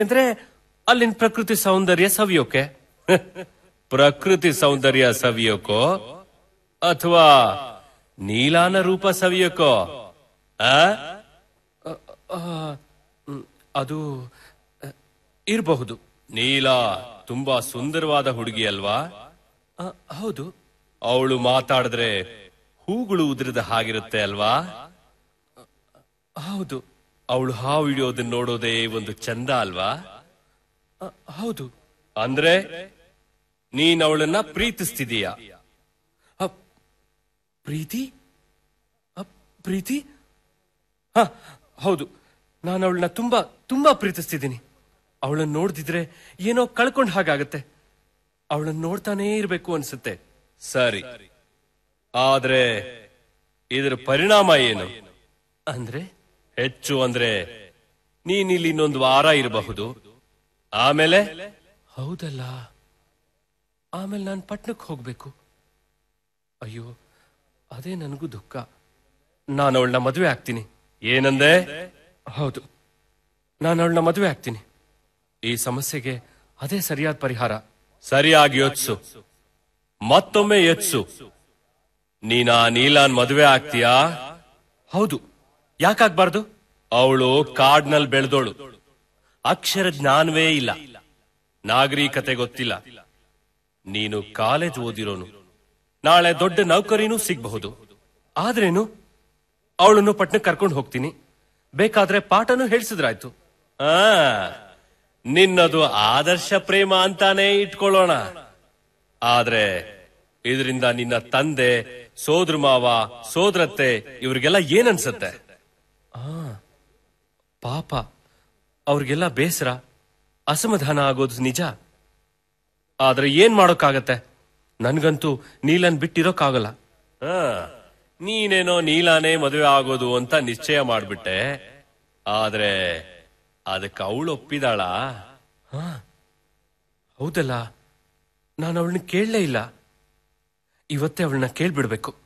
ಅಂದ್ರೆ ಅಲ್ಲಿನ ಪ್ರಕೃತಿ ಸೌಂದರ್ಯ ಸವಿಯೋಕೆ ಪ್ರಕೃತಿ ಸೌಂದರ್ಯ ಸವಿಯೋಕೋ ಅಥವಾ ನೀಲಾನ ರೂಪ ಸವಿಯೋಕೋ ಆ? ಅ- ಆ, ಮ್, ಅದು ಅ, ಇರಬಹುದು ನೀಲ ತುಂಬಾ ಸುಂದರವಾದ ಹುಡುಗಿ ಅಲ್ವಾ ಅ, ಹೌದು ಅವಳು ಮಾತಾಡಿದ್ರೆ ಹೂಗಳು ಉದುರಿದ ಹಾಗಿರುತ್ತೆ ಅಲ್ವಾ ಹೌದು ಅವಳು ಹಾವು ಹಿಡಿಯೋದನ್ನ ನೋಡೋದೇ ಒಂದು ಚಂದ ಅಲ್ವಾ ಅ, ಹೌದು ಅಂದ್ರೆ ನೀನ್ ಅವಳನ್ನ ಪ್ರೀತಿಸ್ತಿದೀಯ ಅ, ಪ್ರೀತಿ ಅ, ಪ್ರೀತಿ ಹ ಹೌದು ನಾನು ಅವಳನ್ನ ತುಂಬಾ ತುಂಬಾ ಪ್ರೀತಿಸ್ತಿದ್ದೀನಿ ಅವಳನ್ನ ನೋಡ್ದಿದ್ರೆ ಏನೋ ಕಳ್ಕೊಂಡ್ ಹಾಗಾಗತ್ತೆ ಅವಳನ್ನ ನೋಡ್ತಾನೇ ಇರ್ಬೇಕು ಅನ್ಸುತ್ತೆ ಸರಿ ಆದ್ರೆ ಇದರ ಪರಿಣಾಮ ಏನು ಅಂದ್ರೆ ಹೆಚ್ಚು ಅಂದ್ರೆ ನೀನ್ ಇಲ್ಲಿ ಇನ್ನೊಂದು ವಾರ ಇರಬಹುದು ಆಮೇಲೆ ಹೌದಲ್ಲ ಆಮೇಲೆ ನಾನು ಪಟ್ನಕ್ಕೆ ಹೋಗ್ಬೇಕು ಅಯ್ಯೋ ಅದೇ ನನಗೂ ದುಃಖ ನಾನು ಅವಳನ್ನ ಮದುವೆ ಆಗ್ತೀನಿ ಏನಂದೆ ಹೌದು ನಾನು ಅವಳನ್ನ ಮದುವೆ ಆಗ್ತೀನಿ ಈ ಸಮಸ್ಯೆಗೆ ಅದೇ ಸರಿಯಾದ ಪರಿಹಾರ ಸರಿಯಾಗಿ ಯೋಚಿಸು ಮತ್ತೊಮ್ಮೆ ಯೋಚಿಸು ನೀನಾ ನೀಲಾನ್ ಮದುವೆ ಆಗ್ತೀಯಾ ಹೌದು ಯಾಕಾಗ್ಬಾರ್ದು ಅವಳು ಕಾಡ್ನಲ್ಲಿ ಬೆಳೆದೋಳು ಅಕ್ಷರ ಜ್ಞಾನವೇ ಇಲ್ಲ ನಾಗರಿಕತೆ ಗೊತ್ತಿಲ್ಲ ನೀನು ಕಾಲೇಜ್ ಓದಿರೋನು ನಾಳೆ ದೊಡ್ಡ ನೌಕರಿನೂ ಸಿಗಬಹುದು ಆದ್ರೇನು ಅವಳನ್ನು ಪಟ್ನಕ್ಕೆ ಕರ್ಕೊಂಡು ಹೋಗ್ತೀನಿ ಬೇಕಾದ್ರೆ ಪಾಠನೂ ಹೇಳ್ಸಿದ್ರಾಯ್ತು ಆ ನಿನ್ನದು ಆದರ್ಶ ಪ್ರೇಮ ಅಂತಾನೆ ಇಟ್ಕೊಳ್ಳೋಣ ಆದ್ರೆ ಇದರಿಂದ ನಿನ್ನ ತಂದೆ ಸೋದ್ರ ಮಾವ ಸೋದರತ್ತೆ ಇವ್ರಿಗೆಲ್ಲ ಏನನ್ಸತ್ತೆ ಆ ಪಾಪ ಅವ್ರಿಗೆಲ್ಲ ಬೇಸರ ಅಸಮಾಧಾನ ಆಗೋದು ನಿಜ ಆದ್ರೆ ಏನ್ ಮಾಡೋಕ್ಕಾಗತ್ತೆ ನನ್ಗಂತೂ ನೀಲನ್ ಬಿಟ್ಟಿರೋಕ್ಕಾಗಲ್ಲ ಆ, ನೀನೇನೋ ನೀಲಾನೇ ಮದುವೆ ಆಗೋದು ಅಂತ ನಿಶ್ಚಯ ಮಾಡ್ಬಿಟ್ಟೆ ಆದ್ರೆ ಅದಕ್ಕೆ ಅವಳು ಒಪ್ಪಿದಾಳ ಹೌದಲ್ಲ ನಾನು ಅವಳನ್ನ ಕೇಳಲೇ ಇಲ್ಲ ಇವತ್ತೇ ಅವಳನ್ನ ಕೇಳ್ಬಿಡ್ಬೇಕು